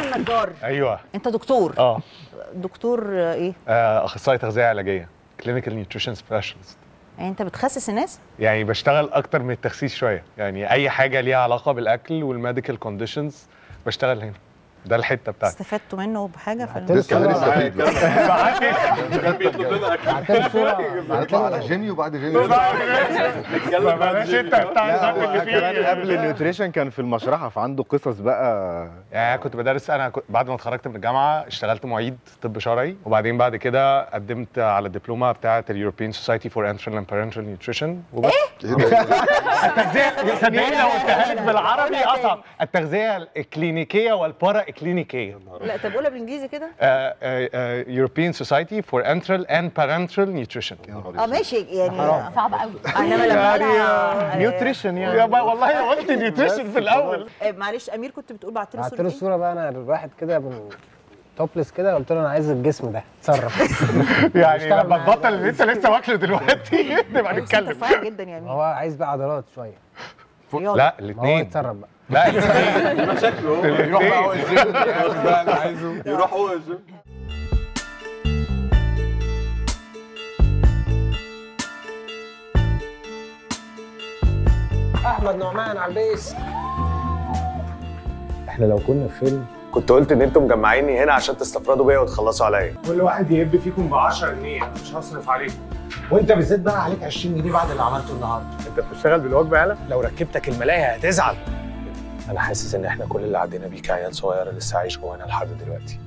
النجار ايوه انت دكتور اه دكتور آه، ايه آه، اخصائي تغذيه علاجيه كلينيكال نيوتريشن سبيشالست يعني انت بتخسس الناس يعني بشتغل اكتر من التخسيس شويه يعني اي حاجه ليها علاقه بالاكل والميديكال كونديشنز بشتغل هنا ده الحته بتاعتي استفدتوا منه بحاجه في هتلف الم- صورة هتلف صورة هنطلع على جيمي وبعد جيمي ما بلاش انت بتاع لا الفن هو اللي كمان فيه قبل النيوتريشن كان في المشرحه فعنده قصص بقى يعني أنا كنت بدرس انا كنت بعد ما اتخرجت من الجامعه اشتغلت معيد طب شرعي وبعدين بعد كده قدمت على الدبلومه بتاعه اليوروبيان سوسايتي فور انترال اند بارنتال نيوتريشن وبس التغذيه صدقني لو قلتها لك بالعربي اصعب التغذيه الكلينيكيه والبارا اكلينيكيه لا طب قولها بالانجليزي كده يوروبيان سوسايتي فور انترال اند بارنتال نيوتريشن اه ماشي يعني صعب قوي انما لما انا نيوتريشن يا يعني بقى والله أنا قلت نيوتريشن في الاول آه، معلش امير كنت بتقول بعت له بعت صوره له ايه؟ الصورة بقى انا الواحد كده من توبلس كده قلت له انا عايز الجسم ده اتصرف يعني بيشتغل لما معايا. تبطل اللي انت لسه واكله دلوقتي نبقى بس انت نتكلم رفيع جدا يا امير هو عايز بقى عضلات شويه رياضة. لا ما هو الاثنين يتصرف بقى لا الاثنين يروح بقى هو الجيم ياخد بقى اللي عايزه يروح هو الجيم احمد نعمان على البيس احنا لو كنا في فيلم كنت قلت ان انتم مجمعيني هنا عشان تستفردوا بيا وتخلصوا عليا كل واحد يهب فيكم ب 10 جنيه أنا مش هصرف عليكم وانت بالذات بقى عليك 20 جنيه بعد اللي عملته النهارده انت بتشتغل بالوجبه يالا لو ركبتك الملاهي هتزعل انا حاسس ان احنا كل اللي عدينا بيه كعيال صغيره لسه عايش جوانا لحد دلوقتي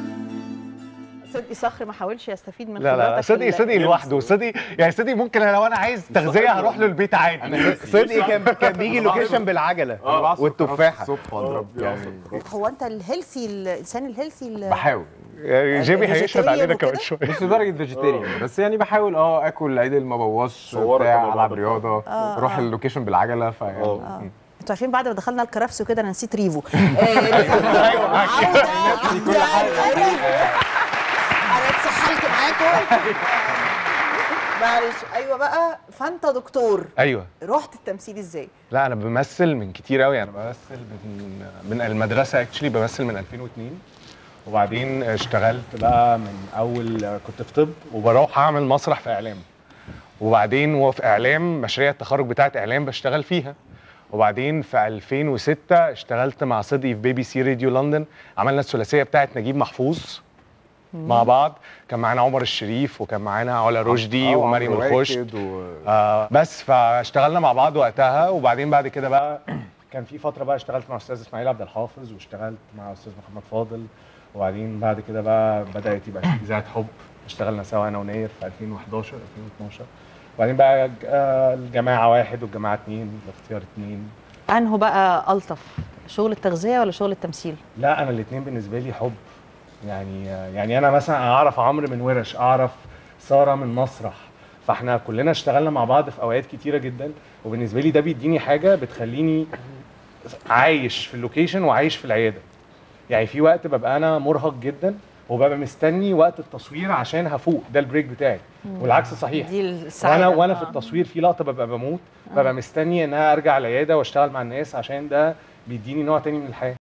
صدقي صخر ما حاولش يستفيد من لا لا خبراتك صدقي ال- صدقي لوحده صدقي يعني صدقي ممكن لو انا عايز تغذيه هروح له البيت عادي صدقي كان كان بيجي لوكيشن بالعجله والتفاحه الصبح اضرب يعني هو انت الهيلثي الانسان الهيلثي ال- بحاول يعني جيمي هيشهد علينا كمان وكده؟ شويه مش لدرجه فيجيتيريان بس يعني بحاول اه اكل عدل ما بوظش صورك بتاع مع العب بعض. رياضه آه، اروح آه. اللوكيشن بالعجله فيعني اه انتوا عارفين بعد ما دخلنا الكرفس وكده انا نسيت ريفو ايوه عوده كل حاجه انا اتسحلت معاكم معلش ايوه بقى فانت دكتور ايوه رحت التمثيل ازاي؟ لا انا بمثل من كتير قوي انا بمثل من من المدرسه اكشلي بمثل من 2002 وبعدين اشتغلت بقى من اول كنت في طب وبروح اعمل مسرح في اعلام وبعدين وفي اعلام مشاريع التخرج بتاعت اعلام بشتغل فيها وبعدين في 2006 اشتغلت مع صدقي في بي بي سي راديو لندن عملنا الثلاثيه بتاعت نجيب محفوظ مع بعض كان معانا عمر الشريف وكان معانا علا رشدي ومريم الخشت آه بس فاشتغلنا مع بعض وقتها وبعدين بعد كده بقى كان في فتره بقى اشتغلت مع استاذ اسماعيل عبد الحافظ واشتغلت مع استاذ محمد فاضل وبعدين بعد كده بقى بدات يبقى في اذاعه حب اشتغلنا سوا انا ونير في 2011 2012 وبعدين بقى ج- آه، الجماعه واحد والجماعه اتنين الاختيار اتنين انه بقى الطف شغل التغذيه ولا شغل التمثيل؟ لا انا الاثنين بالنسبه لي حب يعني يعني انا مثلا اعرف عمرو من ورش اعرف ساره من مسرح فاحنا كلنا اشتغلنا مع بعض في اوقات كتيره جدا وبالنسبه لي ده بيديني حاجه بتخليني عايش في اللوكيشن وعايش في العياده يعني في وقت ببقى انا مرهق جدا وببقى مستني وقت التصوير عشان هفوق ده البريك بتاعي والعكس صحيح دي السعاده وانا وانا في آه. التصوير في لقطه ببقى بموت ببقى مستني ان انا ارجع العياده واشتغل مع الناس عشان ده بيديني نوع تاني من الحياه